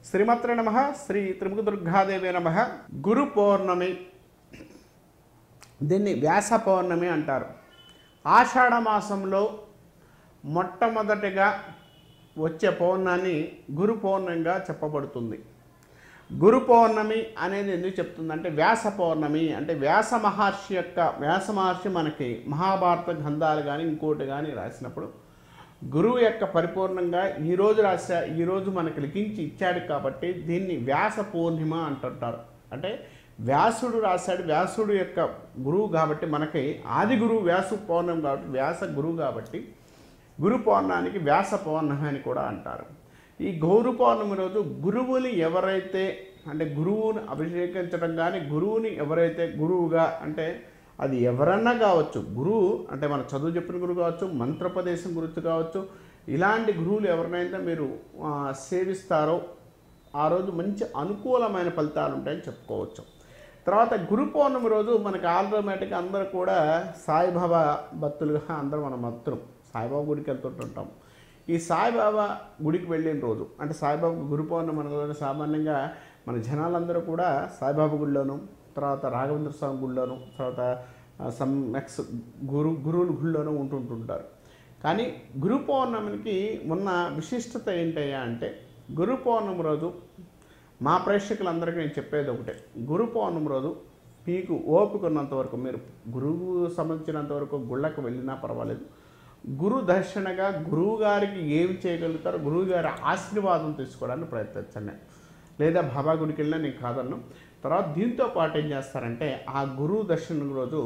శ్రీమత్ర నమ శ్రీ త్రిముఖ దుర్గాదేవి నమ గురు పౌర్ణమి దీన్ని వ్యాస పౌర్ణమి అంటారు ఆషాఢ మాసంలో మొట్టమొదటిగా వచ్చే పౌర్ణాన్ని గురు పౌర్ణమిగా చెప్పబడుతుంది గురు పౌర్ణమి అనేది ఎందుకు చెప్తుందంటే వ్యాస పౌర్ణమి అంటే వ్యాస మహర్షి యొక్క వ్యాస మహర్షి మనకి మహాభారత గ్రంథాలు కానీ ఇంకోటి కానీ రాసినప్పుడు గురువు యొక్క పరిపూర్ణంగా ఈరోజు రాశా ఈరోజు మనకి లిఖించి ఇచ్చాడు కాబట్టి దీన్ని వ్యాస పూర్ణిమ అంటుంటారు అంటే వ్యాసుడు రాశాడు వ్యాసుడు యొక్క గురువు కాబట్టి మనకి ఆది గురువు వ్యాసు పౌర్ణమి కాబట్టి వ్యాస గురువు కాబట్టి గురు పౌర్ణానికి వ్యాస పౌర్ణమి అని కూడా అంటారు ఈ గౌరు పౌర్ణమి రోజు గురువుని ఎవరైతే అంటే గురువుని అభిషేకించడం కానీ గురువుని ఎవరైతే గురువుగా అంటే అది ఎవరన్నా కావచ్చు గురువు అంటే మన చదువు చెప్పిన గురువు కావచ్చు మంత్రోపదేశం గురించి కావచ్చు ఇలాంటి గురువులు ఎవరినైతే మీరు ఆ, సేవిస్తారో ఆ రోజు మంచి అనుకూలమైన ఫలితాలు ఉంటాయని చెప్పుకోవచ్చు తర్వాత గురు పౌర్ణమి రోజు మనకి ఆటోమేటిక్గా అందరూ కూడా సాయిబాబా భక్తులుగా అందరూ మనం భక్తులు సాయిబాబా గుడికి వెళ్తుంటుంటాం ఈ సాయిబాబా గుడికి వెళ్ళిన రోజు అంటే సాయిబాబా గురు పౌర్ణమి అనగానే సామాన్యంగా మన జనాలందరూ కూడా సాయిబాబా గుడిలోను తర్వాత రాఘవేంద్ర స్వామి గుడిలోను తర్వాత సమ్ నెక్స్ట్ గురు గురువుల గుడిలోనూ ఉంటుంటుంటారు కానీ గురు పౌర్ణమికి ఉన్న విశిష్టత ఏంటయ్యా అంటే గురు పౌర్ణమి రోజు మా ప్రేక్షకులందరికీ నేను చెప్పేది ఒకటే గురు పౌర్ణమి రోజు మీకు ఓపిక ఉన్నంత వరకు మీరు గురువు సంబంధించినంత వరకు గుళ్ళకు వెళ్ళినా పర్వాలేదు గురు దర్శనగా గురువు గారికి ఏమి చేయగలుగుతారో గురువు గారి ఆశీర్వాదం తీసుకోవడానికి ప్రయత్నించండి లేదా బాబా గుడికి వెళ్ళినా నేను కాదన్ను తర్వాత దీంతో పాటు ఏం చేస్తారంటే ఆ గురువు దర్శనం రోజు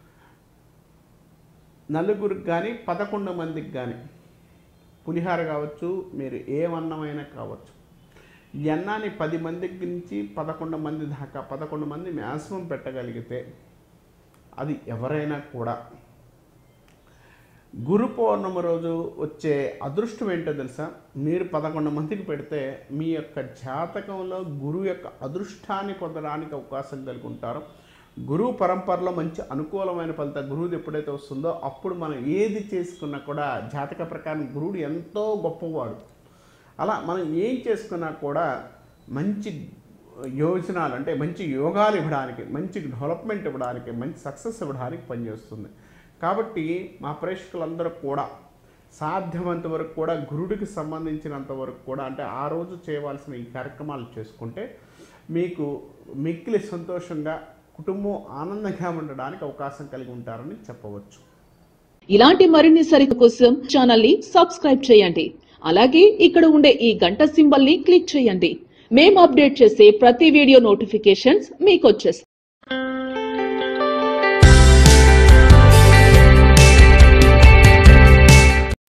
నలుగురికి కానీ పదకొండు మందికి కానీ పులిహార కావచ్చు మీరు ఏ అన్నమైనా కావచ్చు ఈ అన్నాన్ని పది మందికి నుంచి పదకొండు మంది దాకా పదకొండు మంది మ్యాక్సిమం పెట్టగలిగితే అది ఎవరైనా కూడా గురు పౌర్ణమి రోజు వచ్చే అదృష్టం ఏంటో తెలుసా మీరు పదకొండు మందికి పెడితే మీ యొక్క జాతకంలో గురువు యొక్క అదృష్టాన్ని పొందడానికి అవకాశం కలిగి ఉంటారు గురువు పరంపరలో మంచి అనుకూలమైన ఫలితం గురువుది ఎప్పుడైతే వస్తుందో అప్పుడు మనం ఏది చేసుకున్నా కూడా జాతక ప్రకారం గురువుడు ఎంతో గొప్పవాడు అలా మనం ఏం చేసుకున్నా కూడా మంచి యోజనాలు అంటే మంచి యోగాలు ఇవ్వడానికి మంచి డెవలప్మెంట్ ఇవ్వడానికి మంచి సక్సెస్ ఇవ్వడానికి పనిచేస్తుంది కాబట్టి మా ప్రేక్షకులందరూ కూడా సాధ్యమంత వరకు కూడా గురుడికి సంబంధించినంత వరకు కూడా అంటే ఆ రోజు చేయవలసిన ఈ కార్యక్రమాలు చేసుకుంటే మీకు మిక్కిలి సంతోషంగా కుటుంబం ఆనందంగా ఉండడానికి అవకాశం కలిగి ఉంటారని చెప్పవచ్చు ఇలాంటి మరిన్ని సరికు కోసం ఛానల్ ని సబ్స్క్రైబ్ చేయండి అలాగే ఇక్కడ ఉండే ఈ గంట సింబల్ ని క్లిక్ చేయండి మేము అప్డేట్ చేసే ప్రతి వీడియో నోటిఫికేషన్స్ మీకు వచ్చేస్తాయి